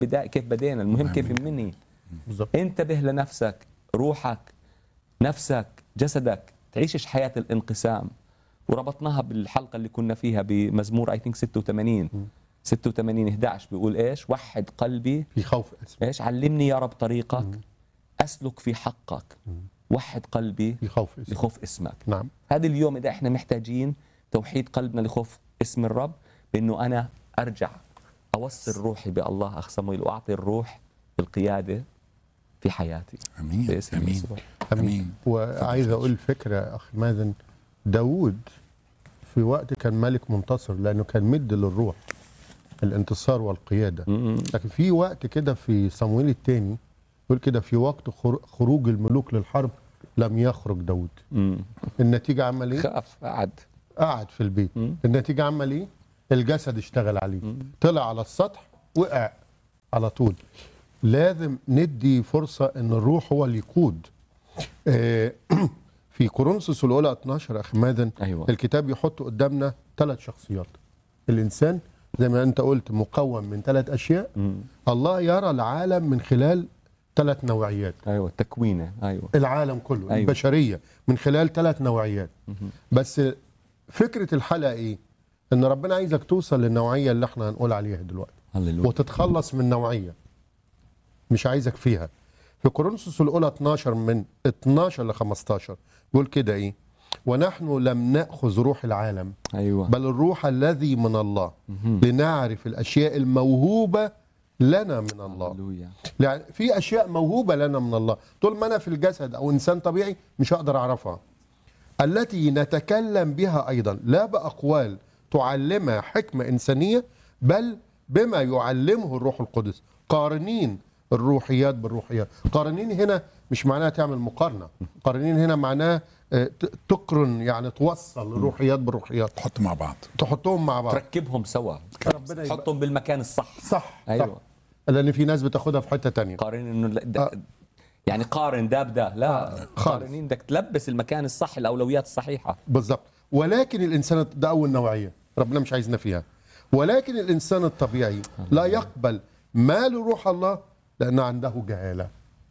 بدا كيف بدينا المهم كيف بننهي بالظبط انتبه لنفسك روحك نفسك جسدك تعيشش حياة الانقسام وربطناها بالحلقة اللي كنا فيها بمزمور اي ثينك 86 86 11 بيقول ايش وحد قلبي في خوف اسمه ايش علمني يا رب طريقك اسلك في حقك وحد قلبي في خوف اسمه لخوف اسمك نعم هذا اليوم اذا احنا محتاجين توحيد قلبنا لخوف اسم الرب بانه انا ارجع اوصل روحي بالله اخ صمويل واعطي الروح القياده في حياتي امين باسم امين يسوع. امين وعايز اقول فكره يا اخ مازن داوود في وقت كان ملك منتصر لانه كان مد للروح الانتصار والقياده م- م. لكن في وقت كده في صمويل الثاني يقول كده في وقت خر- خروج الملوك للحرب لم يخرج داود م. النتيجه عمل ايه خاف قعد قعد في البيت مم. النتيجه عمل ايه الجسد اشتغل عليه طلع على السطح وقع على طول لازم ندي فرصه ان الروح هو اللي يقود آه، في كورنثوس الاولى 12 اخي مازن أيوة. الكتاب يحط قدامنا ثلاث شخصيات الانسان زي ما انت قلت مكون من ثلاث اشياء م. الله يرى العالم من خلال ثلاث نوعيات ايوه تكوينه ايوه العالم كله أيوة. أيوة. البشريه من خلال ثلاث نوعيات بس فكره الحلقه ايه ان ربنا عايزك توصل للنوعيه اللي احنا هنقول عليها دلوقتي هللويا وتتخلص من نوعيه مش عايزك فيها في كورنثوس الاولى 12 من 12 ل 15 بيقول كده ايه ونحن لم ناخذ روح العالم ايوه بل الروح الذي من الله لنعرف الاشياء الموهوبه لنا من الله هللويا يعني في اشياء موهوبه لنا من الله طول ما انا في الجسد او انسان طبيعي مش هقدر اعرفها التي نتكلم بها ايضا لا باقوال تعلمها حكمه انسانيه بل بما يعلمه الروح القدس قارنين الروحيات بالروحيات قارنين هنا مش معناها تعمل مقارنه قارنين هنا معناها آه، ت- تقرن يعني توصل الروحيات بالروحيات تحط مع بعض تحطهم مع بعض تركبهم سوا ربنا يبقى- تحطهم بالمكان الصح صح أيوة. صح لان في ناس بتاخدها في حته تانية قارن انه لا- د- آه. يعني قارن ده بده لا خالص. قارنين بدك تلبس المكان الصح الاولويات الصحيحه بالظبط ولكن الانسان ده اول نوعيه ربنا مش عايزنا فيها ولكن الانسان الطبيعي لا يقبل ما لروح الله لانه عنده جهاله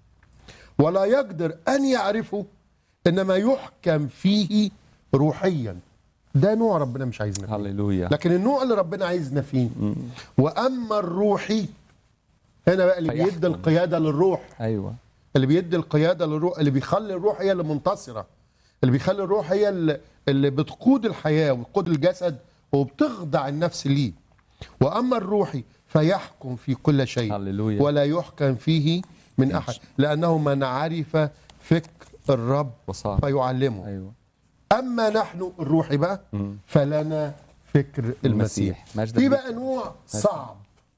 ولا يقدر ان يعرفه انما يحكم فيه روحيا ده نوع ربنا مش عايزنا فيه هللويا لكن النوع اللي ربنا عايزنا فيه واما الروحي هنا بقى اللي فيحكم. بيدي القياده للروح ايوه اللي بيدي القياده للروح اللي بيخلي الروح هي اللي منتصره اللي بيخلي الروح هي اللي, اللي بتقود الحياه وتقود الجسد وبتخضع النفس ليه واما الروحي فيحكم في كل شيء هللويا. ولا يحكم فيه من احد لانه من عرف فكر الرب وصار فيعلمه ايوه اما نحن الروحي بقى فلنا فكر المسيح المسيح. مجد في ليك. بقى نوع صعب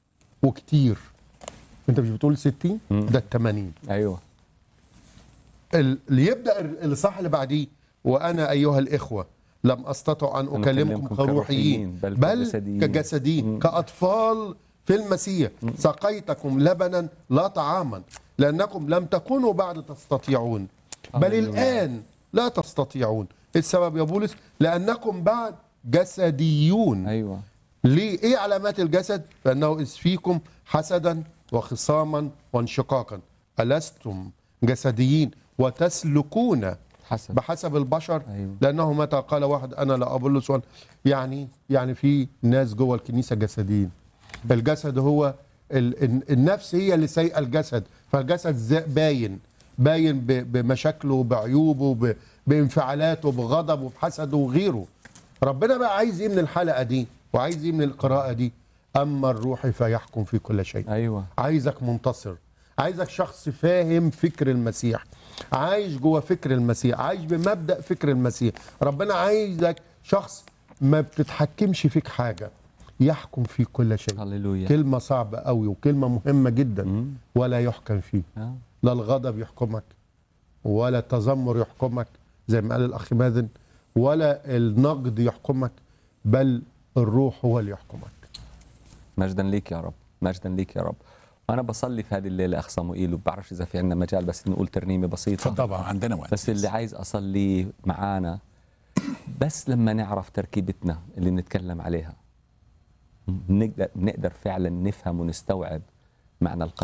وكتير انت مش بتقول 60 ده ال 80 ايوه ال- اللي يبدا اللي صح اللي بعديه وانا ايها الاخوه لم استطع ان اكلمكم أكلمكم كروحيين كروحيين، بل بل كجسديين. كجسدين كاطفال في المسيح سقيتكم لبنا لا طعاما لانكم لم تكونوا بعد تستطيعون بل هللويا. الان لا تستطيعون إيه السبب يا بولس لانكم بعد جسديون ايوه ليه ايه علامات الجسد فانه اذ فيكم حسدا وخصاما وانشقاقا ألستم جسديين وتسلكون حسب بحسب البشر أيوة. لانه متى قال واحد انا لا ابولس وأنا- يعني يعني في ناس جوه الكنيسه جسديين الجسد هو ال- ال- النفس هي اللي سايقه الجسد فالجسد زي- باين باين ب- بمشاكله بعيوبه ب- بانفعالاته بغضبه بحسده وغيره ربنا بقى عايز ايه من الحلقه دي وعايز ايه من القراءه دي اما الروح فيحكم في كل شيء ايوه عايزك منتصر عايزك شخص فاهم فكر المسيح عايش جوه فكر المسيح عايش بمبدأ فكر المسيح ربنا عايزك شخص ما بتتحكمش فيك حاجة يحكم في كل شيء هللويا كلمة صعبة قوي وكلمة مهمة جدا ولا يحكم فيه آه. لا الغضب يحكمك ولا التذمر يحكمك زي ما قال الأخ مازن ولا النقد يحكمك بل الروح هو اللي يحكمك مجدا ليك يا رب مجدا ليك يا رب انا بصلي في هذه الليله اخ صموئيل وبعرفش اذا في عندنا مجال بس نقول ترنيمه بسيطه طبعا عندنا وقت بس اللي عايز اصلي معانا بس لما نعرف تركيبتنا اللي بنتكلم عليها نقدر نقدر فعلا نفهم ونستوعب معنى القلب